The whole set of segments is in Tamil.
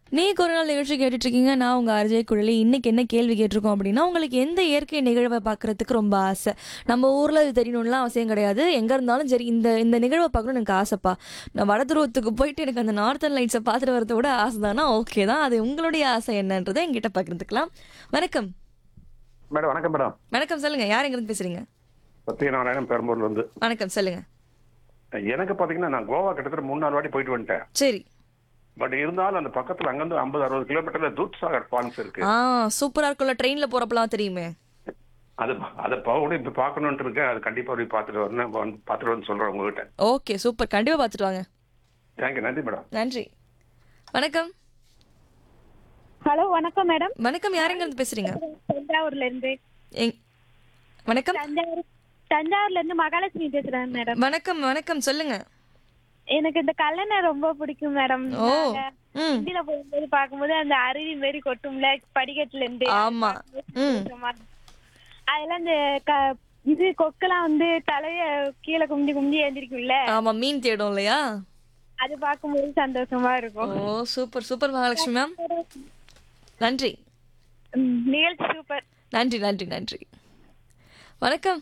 நீக்கு ஒரு நாள் நிகழ்ச்சி கேட்டுட்டு இருக்கீங்க நான் உங்க அர்ஜய் குழலி இன்னைக்கு என்ன கேள்வி கேட்டிருக்கோம் அப்படின்னா உங்களுக்கு எந்த இயற்கை நிகழ்வை பார்க்கறதுக்கு ரொம்ப ஆசை நம்ம ஊர்ல இது தெரியணும்லாம் அவசியம் கிடையாது எங்க இருந்தாலும் சரி இந்த இந்த நிகழ்வை பார்க்கணும்னு எனக்கு ஆசைப்பா நான் வட துருவத்துக்கு போயிட்டு எனக்கு அந்த நார்த்தன் லைட்ஸை பார்த்துட்டு வரத விட ஆசை தானா ஓகே தான் அது உங்களுடைய ஆசை என்னன்றதை என்கிட்ட பகிர்ந்துக்கலாம் வணக்கம் மேடம் வணக்கம் மேடம் வணக்கம் சொல்லுங்க யார் எங்கிருந்து பேசுறீங்க சத்யநாராயணன் பெரம்பூர்ல இருந்து வணக்கம் சொல்லுங்க எனக்கு பாத்தீங்கன்னா நான் கோவா கிட்டத்தட்ட மூணு நாலு வாட்டி போயிட்டு வந்துட்டேன் சரி பட் இருந்தாலும் அந்த பக்கத்துல அங்கிருந்து ஐம்பது அறுபது கிலோமீட்டர்ல தூத் சாகர் ஃபால்ஸ் இருக்கு ஆ சூப்பரா இருக்கும்ல ட்ரெயின்ல போறப்பலாம் தெரியுமே அது அதை கூட இப்ப பாக்கணும்னு இருக்கேன் அது கண்டிப்பா போய் பார்த்துட்டு வரணும் வந்து பார்த்துட்டு வந்து சொல்றேன் உங்ககிட்ட ஓகே சூப்பர் கண்டிப்பா பார்த்துட்டு வாங்க தேங்க்யூ நன்றி மேடம் நன்றி வணக்கம் ஹலோ வணக்கம் மேடம் வணக்கம் யார் எங்கிருந்து பேசுறீங்க தஞ்சாவூர்ல இருந்து எங் வணக்கம் தஞ்சாவூர் தஞ்சாவூர்ல இருந்து மகாலட்சுமி பேசுறேன் மேடம் வணக்கம் வணக்கம் சொல்லுங்க எனக்கு இந்த கல்லணை ரொம்ப பிடிக்கும் மேடம் ஓ நாங்க ம் வண்டியில போகும்போது பார்க்கும்போது அந்த அருவி மாரி கொட்டும்ல படிக்கட்டுல இருந்து ஆமா ம் அதெல்லாம் இந்த க- இது கொக்கெல்லாம் வந்து தலைய கீழே குமிஞ்சு குமிஞ்சு எழுந்திருக்கும்ல ஆமா மீன் தேடும் இல்லையா அது பார்க்கும்போது சந்தோஷமா இருக்கும் oh super super Mahalakshmi ma'am நன்றி ம், நிகழ்ச்சி சூப்பர் நன்றி நன்றி நன்றி வணக்கம்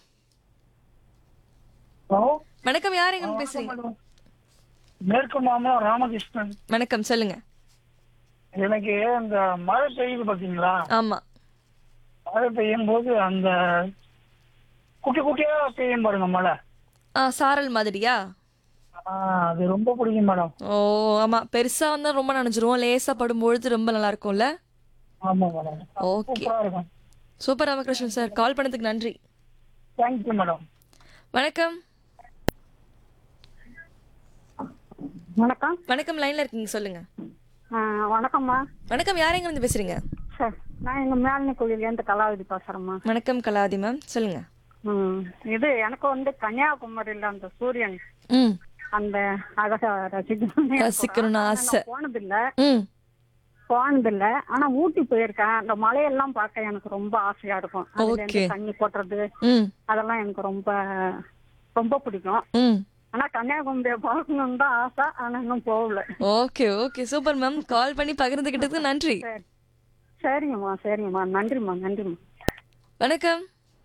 ஹலோ வணக்கம் யார் எங்க பேசுறீங்க மேற்கு மாமலம் ராமகிருஷ்ணன் வணக்கம் சொல்லுங்க எனக்கு இந்த மழை பெய்யுது பாத்தீங்களா ஆமா மழை பெய்யும் போது அந்த குட்டி குட்டியா பெய்யும் பாருங்க மழை ஆ சாரல் மாதிரியா ஆ, அது ரொம்ப பிடிக்கும் மேடம் ஓ ஆமா பெருசா வந்தா ரொம்ப நினைச்சிருவோம் லேசா படும்பொழுது ரொம்ப நல்லா இருக்கும்ல ஆமா மேடம் ஓகே சூப்பரா இருக்கும் சூப்பர் ராமகிருஷ்ணன் சார் கால் பண்ணதுக்கு நன்றி தேங்க்யூ மேடம் வணக்கம் வணக்கம் வணக்கம் லைன்ல இருக்கீங்க சொல்லுங்க ஆ, வணக்கம்மா வணக்கம் யார் எங்க இருந்து பேசுறீங்க சார் நான் எங்க மேல்னி கோயிலேருந்து கலாவதி பேசுறேம்மா வணக்கம் கலாதி மேம் சொல்லுங்க ம் இது எனக்கு வந்து கன்னியாகுமரியில அந்த சூரியன் ம் அந்த அழக ரசிக்கணும்னு எனக்கு ஒரு ரசிக்கணும்னு ஆனா ஆசை. நான் போனதில்ல ம் போனதில்ல ஆனா ஊட்டி போயிருக்கேன் அந்த மலையெல்லாம் பார்க்க எனக்கு ரொம்ப ஆசையா இருக்கும் அதுல இருந்து Okay. தண்ணி கொட்டுறது ம் அதெல்லாம் எனக்கு ரொம்ப ரொம்ப பிடிக்கும் ம் ஆனா கன்னியாகுமரியை பார்க்கணும்னு தான் ஆசை ஆனா இன்னும் போகல okay okay super ma'am call பண்ணி பகிர்ந்துகிட்டதுக்கு நன்றி சரி சரிங்கம்மா சரிங்கம்மா நன்றிம்மா நன்றிம்மா வணக்கம்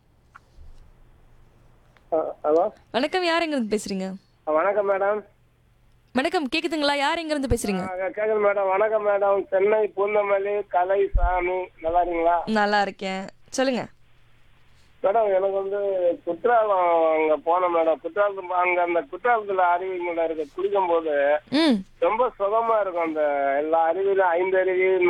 ஹலோ வணக்கம் யார் எங்க இருந்து பேசுறீங்க வணக்கம் மேடம் வணக்கம் கேக்குதுங்களா யார் எங்க இருந்து பேசுறீங்க கேக்குது மேடம் வணக்கம் மேடம் சென்னை பூந்தமல்லி கலை சாமி நல்லா இருக்கீங்களா நல்லா இருக்கேன் சொல்லுங்க மேடம் எனக்கு வந்து குற்றாலம் அங்க போனேன் மேடம் குற்றாலத்து அங்க அந்த குற்றாலத்துல அருவிங்கள இருக்க குளிக்கும் போது ம் ரொம்ப சுகமா இருக்கும் அந்த எல்லா அருவியிலும் ஐந்து அருவி